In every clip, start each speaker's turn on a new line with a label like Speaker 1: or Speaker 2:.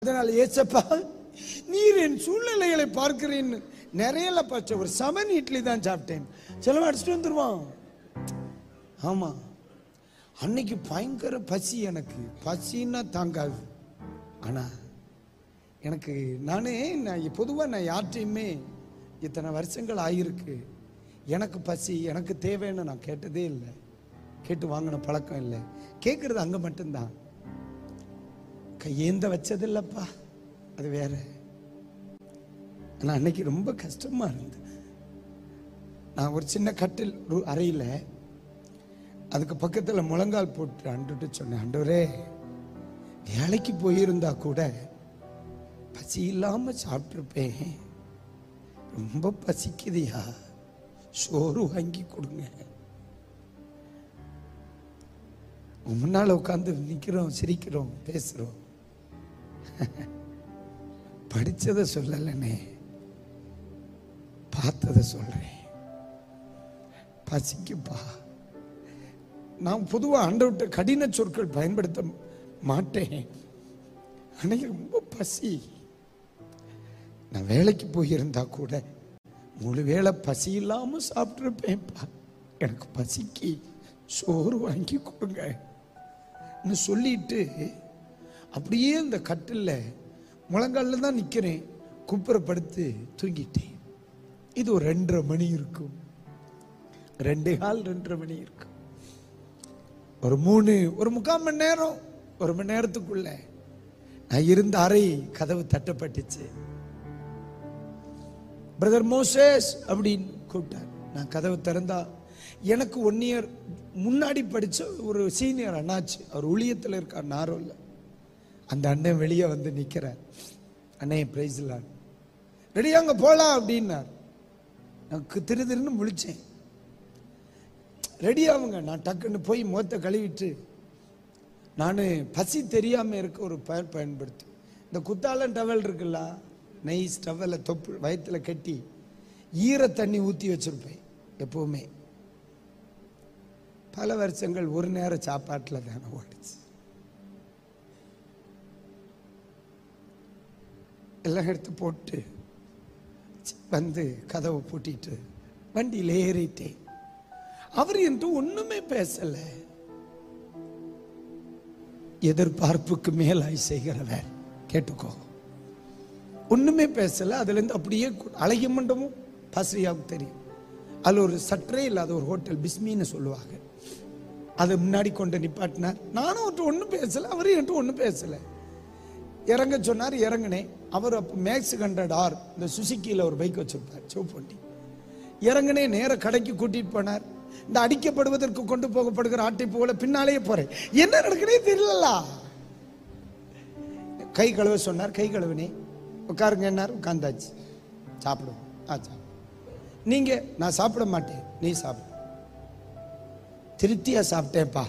Speaker 1: அதனால் ஏசப்பா நீர் என் சூழ்நிலைகளை பார்க்கிறேன்னு நிறைய பச்சை ஒரு செவன் இட்லி தான் சாப்பிட்டேன் செலவு அடிச்சுட்டு வந்துருவான் ஆமா அன்னைக்கு பயங்கர பசி எனக்கு பசின்னா தாங்காது ஆனா எனக்கு நானே நான் பொதுவாக நான் யார்ட்டையுமே இத்தனை வருஷங்கள் ஆகியிருக்கு எனக்கு பசி எனக்கு தேவைன்னு நான் கேட்டதே இல்லை கேட்டு வாங்கின பழக்கம் இல்லை கேட்குறது அங்கே மட்டும்தான் கையேந்த வச்சது இல்லப்பா அது வேற ஆனா அன்னைக்கு ரொம்ப கஷ்டமா இருந்தது நான் ஒரு சின்ன கட்டில் ஒரு அறையில் அதுக்கு பக்கத்தில் முழங்கால் போட்டு அண்டுட்டு சொன்னேன் அண்டவரே வேலைக்கு போயிருந்தா கூட பசி இல்லாம சாப்பிட்டுருப்பேன் ரொம்ப பசிக்குதுயா சோறு வாங்கி கொடுங்க முன்னால் உட்காந்து நிற்கிறோம் சிரிக்கிறோம் பேசுகிறோம் படிச்சதை சொல்லலனே பார்த்ததை சொல்றேன் பசிக்குப்பா நான் பொதுவாக ஆண்டவர்கிட்ட கடின சொற்கள் பயன்படுத்த மாட்டேன் அன்னைக்கு ரொம்ப பசி நான் வேலைக்கு போயிருந்தா கூட முழு வேளை பசி இல்லாம சாப்பிட்டுருப்பேன்ப்பா எனக்கு பசிக்கு சோறு வாங்கி கொடுங்க ன்னு சொல்லிட்டு அப்படியே அந்த கட்டில்ல முழங்கால்ல தான் நிக்கிறேன் குப்புறப்படுத்து தூங்கிட்டேன் இது ஒரு ரெண்டரை மணி இருக்கும் ரெண்டே கால் ரெண்டரை மணி இருக்கும் ஒரு மூணு ஒரு முக்கால் மணி நேரம் ஒரு மணி நேரத்துக்குள்ள நான் இருந்த அறை கதவு தட்டப்பட்டுச்சு பிரதர் மோசேஸ் அப்படின்னு கூப்பிட்டார் நான் கதவு திறந்தா எனக்கு ஒன் இயர் முன்னாடி படிச்ச ஒரு சீனியர் அண்ணாச்சு அவர் ஊழியத்தில் இருக்கார் நாரோல்ல அந்த அண்ணன் வெளியே வந்து நிற்கிறார் அண்ணே பிரைஸ்லான் ரெடி அங்க போலாம் அப்படின்னார் எனக்கு திரு திருன்னு முழிச்சேன் ரெடி ஆகுங்க நான் டக்குன்னு போய் முகத்தை கழுவிட்டு நான் பசி தெரியாம இருக்க ஒரு பெயர் பயன்படுத்தி இந்த குத்தாலம் டவல் இருக்குல்ல நைஸ் டவலை தொப்பு வயத்துல கட்டி ஈர தண்ணி ஊற்றி வச்சிருப்பேன் எப்பவுமே பல வருஷங்கள் ஒரு நேர சாப்பாட்டில் தானே ஓடிச்சு எல்லாம் எடுத்து போட்டு வந்து கதவை பூட்டிட்டு வண்டியில் ஏறிட்டேன் அவர் என்று ஒண்ணுமே பேசல எதிர்பார்ப்புக்கு மேலாய் செய்கிறவர் கேட்டுக்கோ ஒண்ணுமே பேசல அதுல இருந்து அப்படியே கு- அழகிய மண்டபம் பாஸ்ரியாவுக்கு தெரியும் அதுல ஒரு சற்றே இல்லாத ஒரு ஹோட்டல் பிஸ்மின்னு சொல்லுவாங்க அதை முன்னாடி கொண்டு நிப்பாட்டினார் நானும் அவர்கிட்ட ஒன்றும் பேசல அவரும் என்கிட்ட ஒன்றும் பேசல இறங்க சொன்னார் இறங்கினேன் அவர் அப்போ மேக்ஸ் ஹண்ட்ரட் ஆர் இந்த சுசுக்கியில் ஒரு பைக் வச்சிருப்பார் சிவப்பு வண்டி இறங்கினே நேர கடைக்கு கூட்டிட்டு போனார் இந்த அடிக்கப்படுவதற்கு கொண்டு போகப்படுகிற ஆட்டை போல பின்னாலேயே போறேன் என்ன நடக்குனே தெரியலலா கை கழுவ சொன்னார் கை கழுவினே உட்காருங்க என்னார் உட்காந்தாச்சு சாப்பிடுவோம் ஆ சாப்பிடு நீங்க நான் சாப்பிட மாட்டேன் நீ சாப்பிடு திருப்தியா சாப்பிட்டேன்ப்பா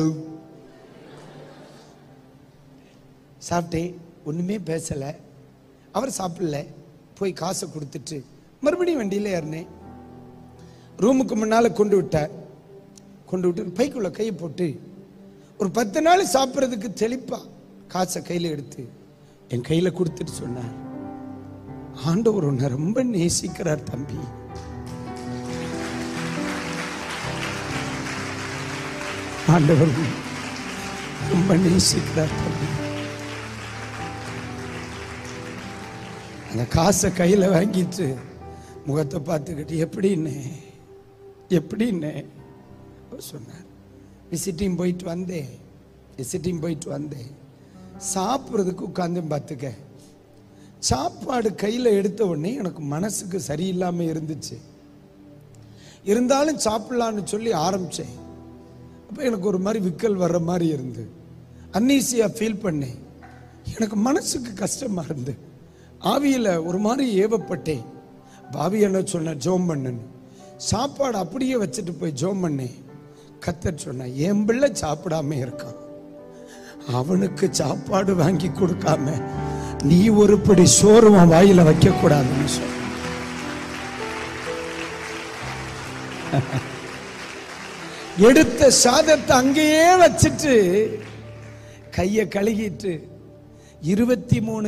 Speaker 1: சாப்பிட்டேன் ஒண்ணுமே பேசல அவர் சாப்பிடல போய் காசை கொடுத்துட்டு மறுபடியும் வண்டியில ஏறினேன் ரூமுக்கு முன்னால கொண்டு விட்டார் கொண்டு விட்டு பைக்குள்ள கையை போட்டு ஒரு பத்து நாள் சாப்பிட்றதுக்கு தெளிப்பா காசை கையில எடுத்து என் கையில கொடுத்துட்டு சொன்னார் ஆண்டவர் உன்னை ரொம்ப நேசிக்கிறார் தம்பி ஆண்டவர் உன்னை ரொம்ப நேசிக்கிறார் தம்பி அந்த காசை கையில வாங்கிட்டு முகத்தை பார்த்துக்கிட்டு எப்படின்னு எப்படின்னு அவர் சொன்னார் விசிட்டிங் போயிட்டு வந்தேன் விசிட்டிங் போயிட்டு வந்தேன் சாப்பிட்றதுக்கு உட்காந்து பார்த்துக்க சாப்பாடு கையில் எடுத்த உடனே எனக்கு மனசுக்கு சரியில்லாம இருந்துச்சு இருந்தாலும் சாப்பிடலான்னு சொல்லி ஆரம்பிச்சேன் அப்போ எனக்கு ஒரு மாதிரி விக்கல் வர்ற மாதிரி இருந்து அன்னீசியாக ஃபீல் பண்ணேன் எனக்கு மனசுக்கு கஷ்டமா இருந்து ஆவியில் ஒரு மாதிரி ஏவப்பட்டேன் பாவி என்ன சொன்ன ஜோம் பண்ணுன்னு சாப்பாடு அப்படியே வச்சுட்டு போய் ஜோம் பண்ணேன் கத்தர் சொன்ன என் பிள்ளை சாப்பிடாம இருக்கான் அவனுக்கு சாப்பாடு வாங்கி கொடுக்காம நீ ஒரு படி சோறு உன் வாயில வைக்க கூடாதுன்னு சொன்ன எடுத்த சாதத்தை அங்கேயே வச்சுட்டு கையை கழுகிட்டு இருபத்தி மூணு